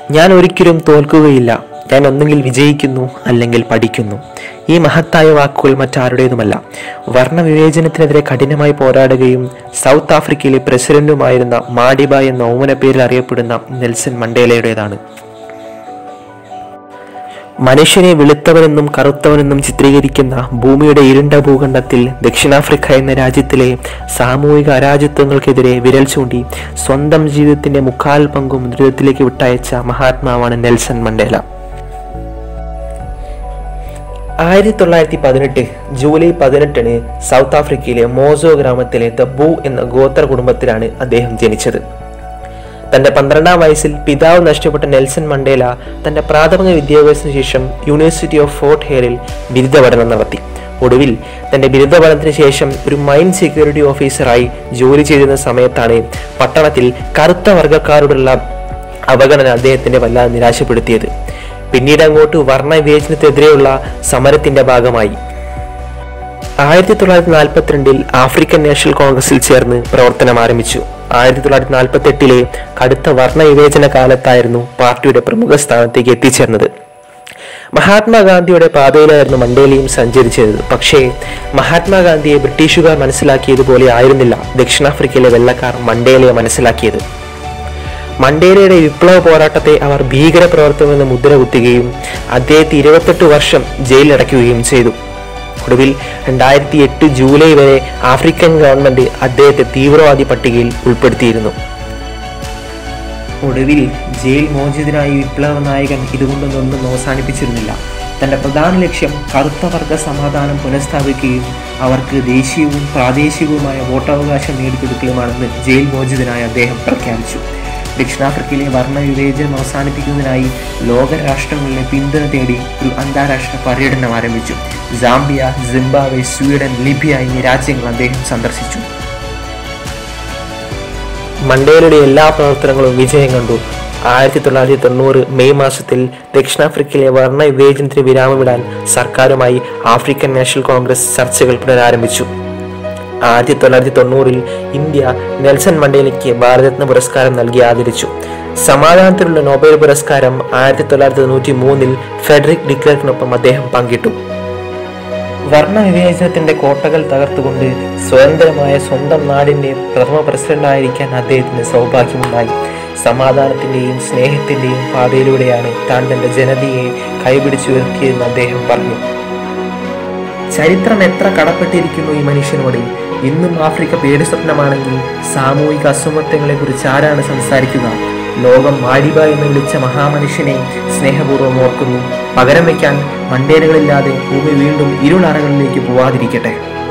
ഞാൻ ഒരിക്കലും തോൽക്കുകയില്ല ഞാൻ ഒന്നുകിൽ വിജയിക്കുന്നു അല്ലെങ്കിൽ പഠിക്കുന്നു ഈ മഹത്തായ വാക്കുകൾ മറ്റാരുടേതുമല്ല വർണ്ണവിവേചനത്തിനെതിരെ കഠിനമായി പോരാടുകയും സൗത്ത് ആഫ്രിക്കയിലെ പ്രസിഡന്റുമായിരുന്ന മാഡിബ എന്ന ഓമന പേരിൽ അറിയപ്പെടുന്ന നെൽസൺ മണ്ടേലയുടേതാണ് മനുഷ്യനെ വെളുത്തവനെന്നും കറുത്തവനെന്നും ചിത്രീകരിക്കുന്ന ഭൂമിയുടെ ഇരുണ്ട ഭൂഖണ്ഡത്തിൽ ദക്ഷിണാഫ്രിക്ക എന്ന രാജ്യത്തിലെ സാമൂഹിക അരാജത്വങ്ങൾക്കെതിരെ വിരൽ ചൂണ്ടി സ്വന്തം ജീവിതത്തിന്റെ മുക്കാൽ പങ്കും ദുരിതത്തിലേക്ക് വിട്ടയച്ച മഹാത്മാവാണ് നെൽസൺ മണ്ടേല ആയിരത്തി തൊള്ളായിരത്തി പതിനെട്ട് ജൂലൈ പതിനെട്ടിന് സൗത്ത് ആഫ്രിക്കയിലെ മോസോ ഗ്രാമത്തിലെ ദബു എന്ന ഗോത്ര കുടുംബത്തിലാണ് അദ്ദേഹം ജനിച്ചത് തന്റെ പന്ത്രണ്ടാം വയസ്സിൽ പിതാവ് നഷ്ടപ്പെട്ട നെൽസൺ മണ്ടേല തന്റെ പ്രാഥമിക വിദ്യാഭ്യാസത്തിന് ശേഷം യൂണിവേഴ്സിറ്റി ഓഫ് ഫോർട്ട് ഹെയറിൽ ബിരുദ പഠനം നടത്തി ഒടുവിൽ തന്റെ ബിരുദ പഠനത്തിന് ശേഷം ഒരു മൈൻ സെക്യൂരിറ്റി ഓഫീസറായി ജോലി ചെയ്തിരുന്ന സമയത്താണ് പട്ടണത്തിൽ കറുത്ത വർഗ്ഗക്കാരോടുള്ള അവഗണന അദ്ദേഹത്തിന്റെ വല്ലാതെ നിരാശപ്പെടുത്തിയത് പിന്നീട് അങ്ങോട്ട് വർണ്ണവിവേചനത്തിനെതിരെയുള്ള സമരത്തിന്റെ ഭാഗമായി ആയിരത്തി തൊള്ളായിരത്തി നാൽപ്പത്തിരണ്ടിൽ ആഫ്രിക്കൻ നാഷണൽ കോൺഗ്രസിൽ ചേർന്ന് പ്രവർത്തനം ആരംഭിച്ചു ആയിരത്തി തൊള്ളായിരത്തി നാൽപ്പത്തി എട്ടിലെ കടുത്ത വർണ്ണവിവേചന കാലത്തായിരുന്നു പാർട്ടിയുടെ പ്രമുഖ സ്ഥാനത്തേക്ക് എത്തിച്ചേർന്നത് മഹാത്മാഗാന്ധിയുടെ പാതയിലായിരുന്നു മണ്ടേലയും സഞ്ചരിച്ചത് പക്ഷേ മഹാത്മാഗാന്ധിയെ ബ്രിട്ടീഷുകാർ മനസ്സിലാക്കിയതുപോലെ ആയിരുന്നില്ല ദക്ഷിണാഫ്രിക്കയിലെ വെള്ളക്കാർ മണ്ടേലയെ മനസ്സിലാക്കിയത് മണ്ടേലയുടെ വിപ്ലവ പോരാട്ടത്തെ അവർ ഭീകര പ്രവർത്തനമെന്ന് മുദ്ര കുത്തുകയും അദ്ദേഹത്തെ ഇരുപത്തെട്ട് വർഷം ജയിലിലടയ്ക്കുകയും ചെയ്തു ഒടുവിൽ രണ്ടായിരത്തി എട്ട് ജൂലൈ വരെ ആഫ്രിക്കൻ ഗവൺമെന്റ് അദ്ദേഹത്തെ തീവ്രവാദി പട്ടികയിൽ ഉൾപ്പെടുത്തിയിരുന്നു ഒടുവിൽ ജയിൽ മോചിതനായ വിപ്ലവ നായകൻ ഇതുകൊണ്ടൊന്നും അവസാനിപ്പിച്ചിരുന്നില്ല തന്റെ പ്രധാന ലക്ഷ്യം കറുത്ത വർഗ സമാധാനം പുനഃസ്ഥാപിക്കുകയും അവർക്ക് ദേശീയവും പ്രാദേശികവുമായ വോട്ടവകാശം നേടിക്കൊടുക്കലുമാണെന്ന് ജയിൽ മോചിതനായ അദ്ദേഹം പ്രഖ്യാപിച്ചു ദക്ഷിണാഫ്രിക്കയിലെ വർണ്ണവിവേചനം അവസാനിപ്പിക്കുന്നതിനായി ലോക രാഷ്ട്രങ്ങളിലെ പിന്തുണ തേടി ഒരു അന്താരാഷ്ട്ര പര്യടനം ആരംഭിച്ചു സാംബിയ സിംബാബ്വെ സ്വീഡൻ ലിബിയ എന്നീ രാജ്യങ്ങൾ അദ്ദേഹം സന്ദർശിച്ചു മണ്ടേലയുടെ എല്ലാ പ്രവർത്തനങ്ങളും വിജയം കണ്ടു ആയിരത്തി തൊള്ളായിരത്തി തൊണ്ണൂറ് മെയ് മാസത്തിൽ ദക്ഷിണാഫ്രിക്കയിലെ വർണ്ണ വിവേചനത്തിന് വിരാമമിടാൻ സർക്കാരുമായി ആഫ്രിക്കൻ നാഷണൽ കോൺഗ്രസ് ചർച്ചകൾ പുനരാരംഭിച്ചു ആയിരത്തി തൊള്ളായിരത്തി തൊണ്ണൂറിൽ ഇന്ത്യ നെൽസൺ മണ്ടേലയ്ക്ക് ഭാരതരത്ന പുരസ്കാരം നൽകി ആദരിച്ചു സമാധാനത്തിലുള്ള നോബൽ പുരസ്കാരം ആയിരത്തി തൊള്ളായിരത്തി തൊണ്ണൂറ്റി മൂന്നിൽ ഫെഡറിക് ഡിക്ലർക്കിനൊപ്പം അദ്ദേഹം പങ്കിട്ടു വർണ്ണവിവേചനത്തിന്റെ കോട്ടകൾ തകർത്തുകൊണ്ട് സ്വതന്ത്രമായ സ്വന്തം നാടിന്റെ പ്രഥമ പ്രസിഡന്റായിരിക്കാൻ അദ്ദേഹത്തിന് സൗഭാഗ്യമുണ്ടായി സമാധാനത്തിന്റെയും സ്നേഹത്തിന്റെയും പാതയിലൂടെയാണ് താൻ തന്റെ ജനതയെ കൈപിടിച്ചുയർത്തിയതെന്ന് അദ്ദേഹം പറഞ്ഞു ചരിത്രം എത്ര കടപ്പെട്ടിരിക്കുന്നു ഈ മനുഷ്യനോട് ഇന്നും ആഫ്രിക്ക പേടിസ്വപ്നമാണെങ്കിൽ സാമൂഹിക അസമത്വങ്ങളെ കുറിച്ച് ആരാണ് സംസാരിക്കുക ലോകം മാഡിബ എന്ന് വിളിച്ച മഹാമനുഷ്യനെ സ്നേഹപൂർവ്വം ഓർക്കുന്നു പകരം വയ്ക്കാൻ മണ്ടേലുകളില്ലാതെ ഭൂമി വീണ്ടും ഇരുളറകളിലേക്ക് പോവാതിരിക്കട്ടെ